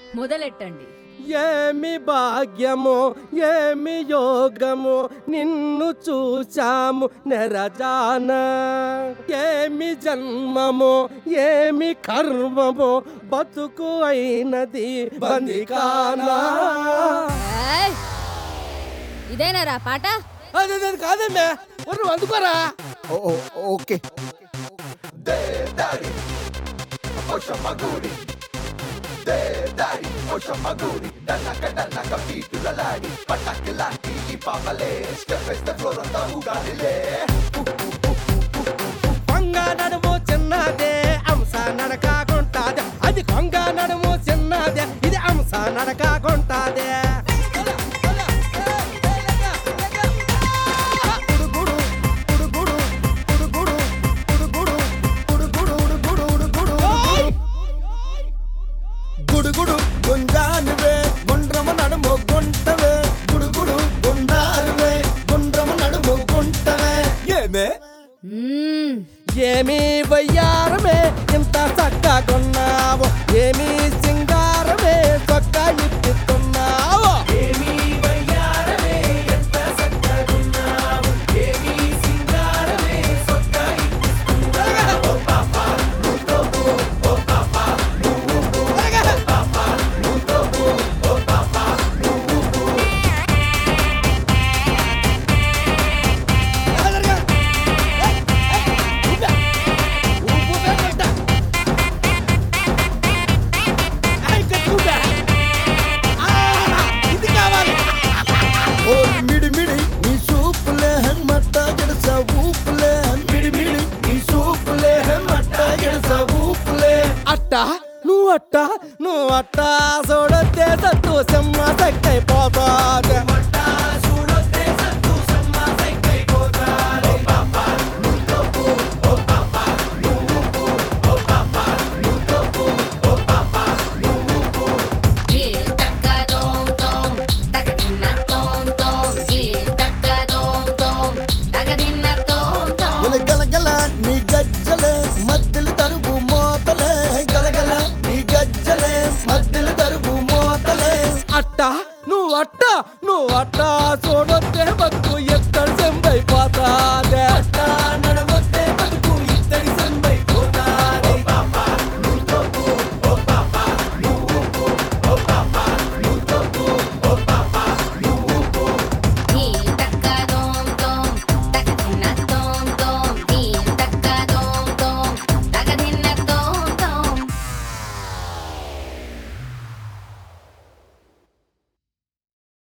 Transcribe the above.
మొదలెట్టండి ఏమి భాగ్యము ఏమి యోగము నిన్ను చూచాము నెరజాన ఏమి జన్మము ఏమి కర్మము బతుకు అయినది బందికానా ఏయ్! ఇదేనారా పాట అదే అదే కాదమ్మే ఒర్రు అందుకోరా ఓ- ఓ- ఓకే కొంగ నడుము చిన్నదే అంశ నడకాకుంటాదే అది కొంగ నడుము చిన్నదే ఇది అంశ నడకాకుంటాదే గుడుగుడు, గుడుగుడు, గుడుగుడు, గుడుగుడు, గుడుగుడు, గుడుగుడు, గుడుగుడు. గుడుగుడు గుంజానువే గుండ్రము నడుము గుంటవే గుడుగుడు గుండారువే గుండ్రము నడుము గుంటవే ఏమే మ్మ్. ఏమీ వయ్యారమే ఇంత చక్కగున్నావు ఏమీ సింగారమే చొక్క ఇప్పుతున్నావు ఇది కావాలి ఓ మిడి మిడి నీ సూపులే మట్ట గడస ఊపులే మిడి మిడి నీ సూపులే మట్ట గడస ఊపులే అట్ట నువ్వు అట్ట నువ్వు అట్ట చూడొద్దే సత్తు సెమ్మ సక్కైపోతాదే గలగల నీ గజ్జలే మధ్యలు తరుగు మోతలే గలగల నీ గజ్జలే మధ్యలు తరుగు మోతలే అట్ట నువ్వు అట్ట నువ్వు అట్ట